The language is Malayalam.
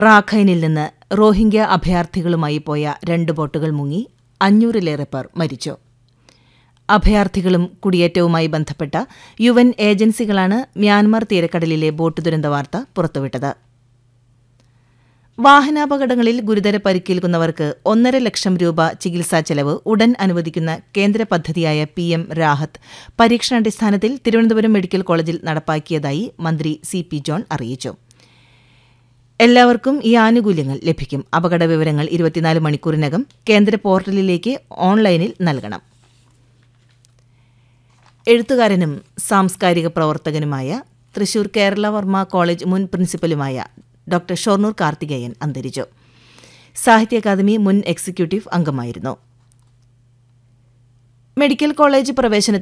റാഖൈനിൽ നിന്ന് റോഹിംഗ്യ അഭയാർത്ഥികളുമായി പോയ രണ്ട് ബോട്ടുകൾ മുങ്ങി അഞ്ഞൂറിലേറെ പേർ മരിച്ചു അഭയാർത്ഥികളും കുടിയേറ്റവുമായി ബന്ധപ്പെട്ട യു എൻ ഏജൻസികളാണ് മ്യാൻമാർ തീരക്കടലിലെ ബോട്ട് ദുരന്ത വാർത്ത പുറത്തുവിട്ടത് വാഹനാപകടങ്ങളിൽ ഗുരുതര പരിക്കേൽക്കുന്നവർക്ക് ഒന്നര ലക്ഷം രൂപ ചികിത്സാ ചെലവ് ഉടൻ അനുവദിക്കുന്ന കേന്ദ്ര പദ്ധതിയായ പി എം രാഹത്ത് പരീക്ഷണാടിസ്ഥാനത്തിൽ തിരുവനന്തപുരം മെഡിക്കൽ കോളേജിൽ നടപ്പാക്കിയതായി മന്ത്രി സി പി ജോൺ അറിയിച്ചു എല്ലാവർക്കും ഈ ആനുകൂല്യങ്ങൾ ലഭിക്കും അപകട വിവരങ്ങൾ ഇരുപത്തിനാല് മണിക്കൂറിനകം കേന്ദ്ര പോർട്ടലിലേക്ക് ഓൺലൈനിൽ നൽകണം എഴുത്തുകാരനും സാംസ്കാരിക പ്രവർത്തകനുമായ തൃശൂർ കേരളവർമ്മ കോളേജ് മുൻ പ്രിൻസിപ്പലുമായ ഡോക്ടർ ഷൊർണൂർ കാർത്തികേയൻ അന്തരിച്ചു സാഹിത്യ അക്കാദമി മുൻ എക്സിക്യൂട്ടീവ് അംഗമായിരുന്നു മെഡിക്കൽ കോളേജ് പ്രവേശനത്തിന്